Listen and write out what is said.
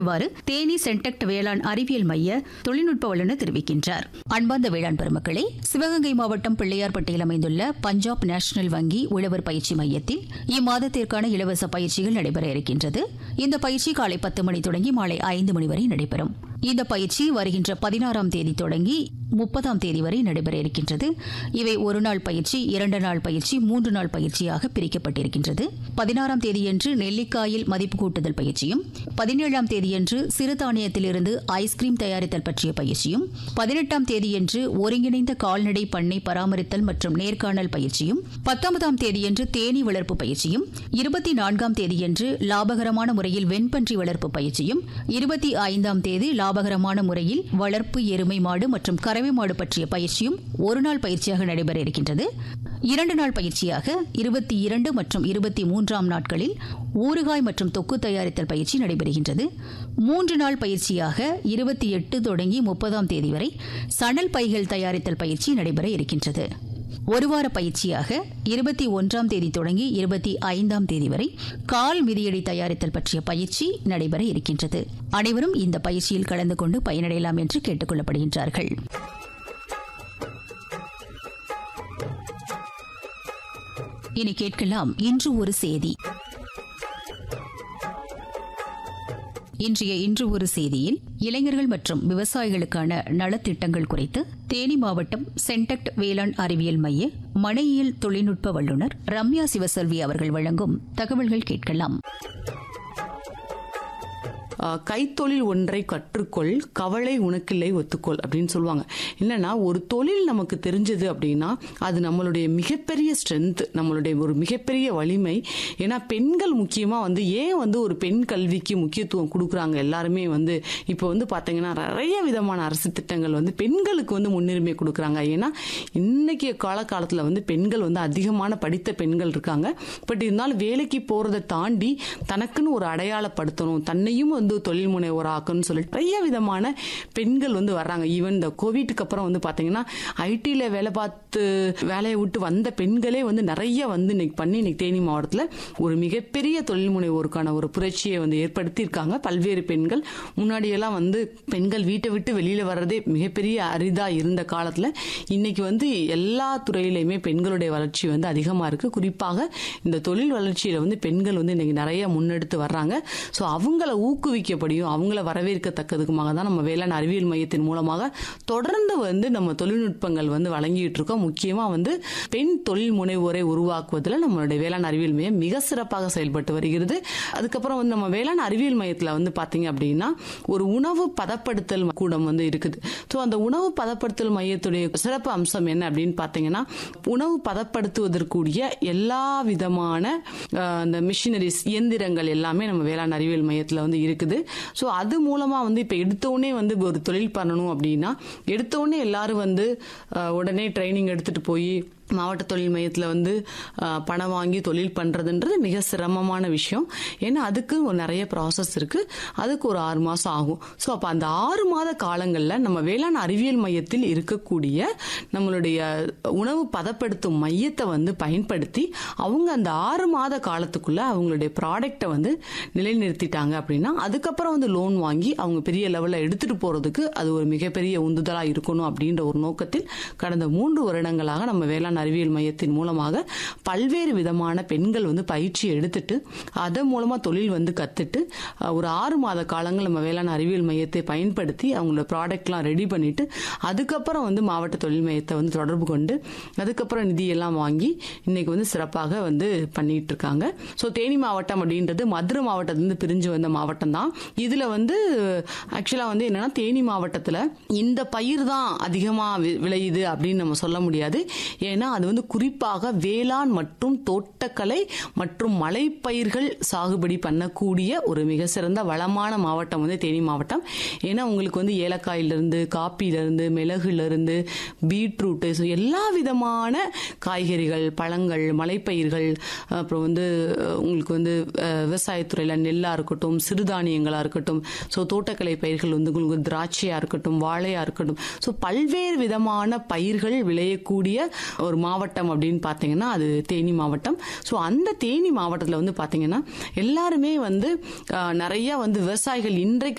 இவ்வாறு தேனி சென்டெக்ட் வேளாண் அறிவியல் மைய தொழில்நுட்ப வல்லுநர் தெரிவிக்கின்றார் அன்பார்ந்த வேளாண் பெருமக்களே சிவகங்கை மாவட்டம் பிள்ளையார்பட்டியில் அமைந்துள்ள பஞ்சாப் நேஷனல் வங்கி உழவர் பயிற்சி மையத்தில் இம்மாதத்திற்கான இலவச பயிற்சிகள் நடைபெற இருக்கின்றது இந்த பயிற்சி காலை பத்து மணி தொடங்கி மாலை ஐந்து மணி வரை நடைபெறும் இந்த பயிற்சி வருகின்ற பதினாறாம் தேதி தொடங்கி முப்பதாம் தேதி வரை நடைபெற இருக்கின்றது இவை ஒரு நாள் பயிற்சி இரண்டு நாள் பயிற்சி மூன்று நாள் பயிற்சியாக பிரிக்கப்பட்டிருக்கின்றது பதினாறாம் தேதியன்று நெல்லிக்காயில் மதிப்பு கூட்டுதல் பயிற்சியும் பதினேழாம் தேதியன்று சிறுதானியத்திலிருந்து ஐஸ்கிரீம் தயாரித்தல் பற்றிய பயிற்சியும் பதினெட்டாம் தேதியன்று ஒருங்கிணைந்த கால்நடை பண்ணை பராமரித்தல் மற்றும் நேர்காணல் பயிற்சியும் பத்தொன்பதாம் தேதியன்று தேனீ வளர்ப்பு பயிற்சியும் இருபத்தி நான்காம் தேதியன்று லாபகரமான முறையில் வெண்பன்றி வளர்ப்பு பயிற்சியும் இருபத்தி ஐந்தாம் தேதி லாபகரமான முறையில் வளர்ப்பு எருமை மாடு மற்றும் கறவை மாடு பற்றிய பயிற்சியும் ஒரு நாள் பயிற்சியாக நடைபெற இருக்கின்றது இரண்டு நாள் பயிற்சியாக இருபத்தி இரண்டு மற்றும் இருபத்தி மூன்றாம் நாட்களில் ஊறுகாய் மற்றும் தொக்கு தயாரித்தல் பயிற்சி நடைபெறுகின்றது மூன்று நாள் பயிற்சியாக இருபத்தி எட்டு தொடங்கி முப்பதாம் தேதி வரை சணல் பைகள் தயாரித்தல் பயிற்சி நடைபெற இருக்கின்றது ஒரு வார பயிற்சியாக இருபத்தி ஒன்றாம் தேதி தொடங்கி இருபத்தி ஐந்தாம் தேதி வரை கால் மிதியடி தயாரித்தல் பற்றிய பயிற்சி நடைபெற இருக்கின்றது அனைவரும் இந்த பயிற்சியில் கலந்து கொண்டு பயனடையலாம் என்று கேட்டுக் கொள்ளப்படுகின்றார்கள் இனி கேட்கலாம் இன்று ஒரு செய்தி இன்றைய இன்று ஒரு செய்தியில் இளைஞர்கள் மற்றும் விவசாயிகளுக்கான நலத்திட்டங்கள் குறித்து தேனி மாவட்டம் சென்டெக்ட் வேளாண் அறிவியல் மைய மனையியல் தொழில்நுட்ப வல்லுநர் ரம்யா சிவசெல்வி அவர்கள் வழங்கும் தகவல்கள் கேட்கலாம் ஆஹ் கைத்தொழில் ஒன்றை கற்றுக்கொள் கவலை உனக்கில்லை ஒத்துக்கொள் அப்படின்னு சொல்லுவாங்க என்னன்னா ஒரு தொழில் நமக்கு தெரிஞ்சது அப்படின்னா அது நம்மளுடைய மிகப்பெரிய ஸ்ட்ரென்த் நம்மளுடைய ஒரு மிகப்பெரிய வலிமை ஏன்னா பெண்கள் முக்கியமா வந்து ஏன் வந்து ஒரு பெண் கல்விக்கு முக்கியத்துவம் கொடுக்குறாங்க எல்லாருமே வந்து இப்போ வந்து பாத்தீங்கன்னா நிறைய விதமான அரசு திட்டங்கள் வந்து பெண்களுக்கு வந்து முன்னுரிமை கொடுக்குறாங்க ஏன்னா இன்னைக்கு காலகாலத்துல வந்து பெண்கள் வந்து அதிகமான படித்த பெண்கள் இருக்காங்க பட் இருந்தாலும் வேலைக்கு போறதை தாண்டி தனக்குன்னு ஒரு அடையாளப்படுத்தணும் தன்னையும் வந்து தொழில் முனைவோர் ஆக்கணும்னு சொல்லிட்டு நிறைய விதமான பெண்கள் வந்து வர்றாங்க ஈவன் இந்த கோவிட்டுக்கு அப்புறம் வந்து பாத்தீங்கன்னா ஐடில வேலை பார்த்து வேலையை விட்டு வந்த பெண்களே வந்து நிறைய வந்து இன்னைக்கு பண்ணி இன்னைக்கு தேனி மாவட்டத்துல ஒரு மிகப்பெரிய தொழில் முனைவோருக்கான ஒரு புரட்சியை வந்து ஏற்படுத்தியிருக்காங்க பல்வேறு பெண்கள் முன்னாடியெல்லாம் வந்து பெண்கள் வீட்டை விட்டு வெளியில வர்றதே மிகப்பெரிய அரிதா இருந்த காலத்துல இன்னைக்கு வந்து எல்லா துறையிலையுமே பெண்களுடைய வளர்ச்சி வந்து அதிகமா இருக்கு குறிப்பாக இந்த தொழில் வளர்ச்சியில வந்து பெண்கள் வந்து இன்னைக்கு நிறைய முன்னெடுத்து வர்றாங்க ஸோ அவங்கள ஊக்குவிக்கப்படியும் அவங்கள வரவேற்கத்தக்கதுக்குமாக தான் நம்ம வேளாண் அறிவியல் மையத்தின் மூலமாக தொடர்ந்து வந்து நம்ம தொழில்நுட்பங்கள் வந்து வழங்கிட்டு இருக்கோம் முக்கியமா வந்து பெண் தொழில் முனைவோரை உருவாக்குவதில் நம்மளுடைய வேளாண் அறிவியல் மையம் மிக சிறப்பாக செயல்பட்டு வருகிறது அதுக்கப்புறம் வந்து நம்ம வேளாண் அறிவியல் மையத்தில் வந்து பாத்தீங்க அப்படின்னா ஒரு உணவு பதப்படுத்தல் கூடம் வந்து இருக்குது ஸோ அந்த உணவு பதப்படுத்தல் மையத்துடைய சிறப்பு அம்சம் என்ன அப்படின்னு பார்த்தீங்கன்னா உணவு பதப்படுத்துவதற்குரிய எல்லா விதமான அஹ், அந்த மிஷினரிஸ் இயந்திரங்கள் எல்லாமே நம்ம வேளாண் அறிவியல் மையத்தில் வந்து இருக்குது ஸோ அது மூலமா வந்து இப்போ எடுத்தோடனே வந்து ஒரு தொழில் பண்ணணும் அப்படின்னா எடுத்தோடனே எல்லாரும் வந்து அஹ், உடனே ட்ரைனிங் எடுத்துட்டு போய் மாவட்ட தொழில் மையத்தில் வந்து அஹ், பணம் வாங்கி தொழில் பண்ணுறதுன்றது மிக சிரமமான விஷயம் ஏன்னா அதுக்கு ஒரு நிறைய ப்ராசஸ் இருக்குது அதுக்கு ஒரு ஆறு மாதம் ஆகும் ஸோ அப்போ அந்த ஆறு மாத காலங்களில் நம்ம வேளாண் அறிவியல் மையத்தில் இருக்கக்கூடிய நம்மளுடைய உணவு பதப்படுத்தும் மையத்தை வந்து பயன்படுத்தி அவங்க அந்த ஆறு மாத காலத்துக்குள்ள அவங்களுடைய ப்ராடக்டை வந்து நிலைநிறுத்திட்டாங்க அப்படின்னா அதுக்கப்புறம் வந்து லோன் வாங்கி அவங்க பெரிய லெவலில் எடுத்துட்டு போறதுக்கு அது ஒரு மிகப்பெரிய உந்துதலாக இருக்கணும் அப்படின்ற ஒரு நோக்கத்தில் கடந்த மூன்று வருடங்களாக நம்ம வேளாண் அறிவியல் மையத்தின் மூலமாக பல்வேறு விதமான பெண்கள் வந்து பயிற்சி எடுத்துட்டு அதன் மூலமா தொழில் வந்து கத்துட்டு அஹ், ஒரு ஆறு மாத காலங்கள் நம்ம வேளாண் அறிவியல் மையத்தை பயன்படுத்தி அவங்களோட ப்ராடக்ட்லாம் ரெடி பண்ணிட்டு அதுக்கப்புறம் வந்து மாவட்ட தொழில் மையத்தை வந்து தொடர்பு கொண்டு அதுக்கப்புறம் நிதியெல்லாம் வாங்கி இன்னைக்கு வந்து சிறப்பாக வந்து பண்ணிட்டு இருக்காங்க ஸோ தேனி மாவட்டம் அப்படின்றது மதுரை மாவட்டத்திலிருந்து பிரிஞ்சு வந்த மாவட்டம் தான் இதுல வந்து ஆக்சுவலா வந்து என்னன்னா தேனி மாவட்டத்துல இந்த பயிர் தான் அதிகமா வி- விளையுது அப்படின்னு நம்ம சொல்ல முடியாது ஏன்னா அது வந்து குறிப்பாக வேளாண் மற்றும் தோட்டக்கலை மற்றும் மலைப்பயிர்கள் சாகுபடி பண்ணக்கூடிய ஒரு மிக சிறந்த வளமான மாவட்டம் வந்து தேனி மாவட்டம் ஏன்னா உங்களுக்கு வந்து ஏலக்காயிலிருந்து காப்பியிலிருந்து மிளகுலேருந்து பீட்ரூட்டு ஸோ எல்லா விதமான காய்கறிகள் பழங்கள் மலைப்பயிர்கள் அப்புறம் வந்து அஹ், உங்களுக்கு வந்து அஹ், விவசாயத்துறையில் நெல்லாக இருக்கட்டும் சிறுதானியங்களாக இருக்கட்டும் ஸோ தோட்டக்கலை பயிர்கள் வந்து உங்களுக்கு திராட்சையாக இருக்கட்டும் வாழையாக இருக்கட்டும் ஸோ பல்வேறு விதமான பயிர்கள் விளையக்கூடிய ஒரு மாவட்டம் அப்படின்னு பார்த்தீங்கன்னா அது தேனி மாவட்டம் ஸோ அந்த தேனி மாவட்டத்தில் வந்து பார்த்தீங்கன்னா எல்லாருமே வந்து ஆஹ், நிறைய வந்து விவசாயிகள் இன்றைக்கு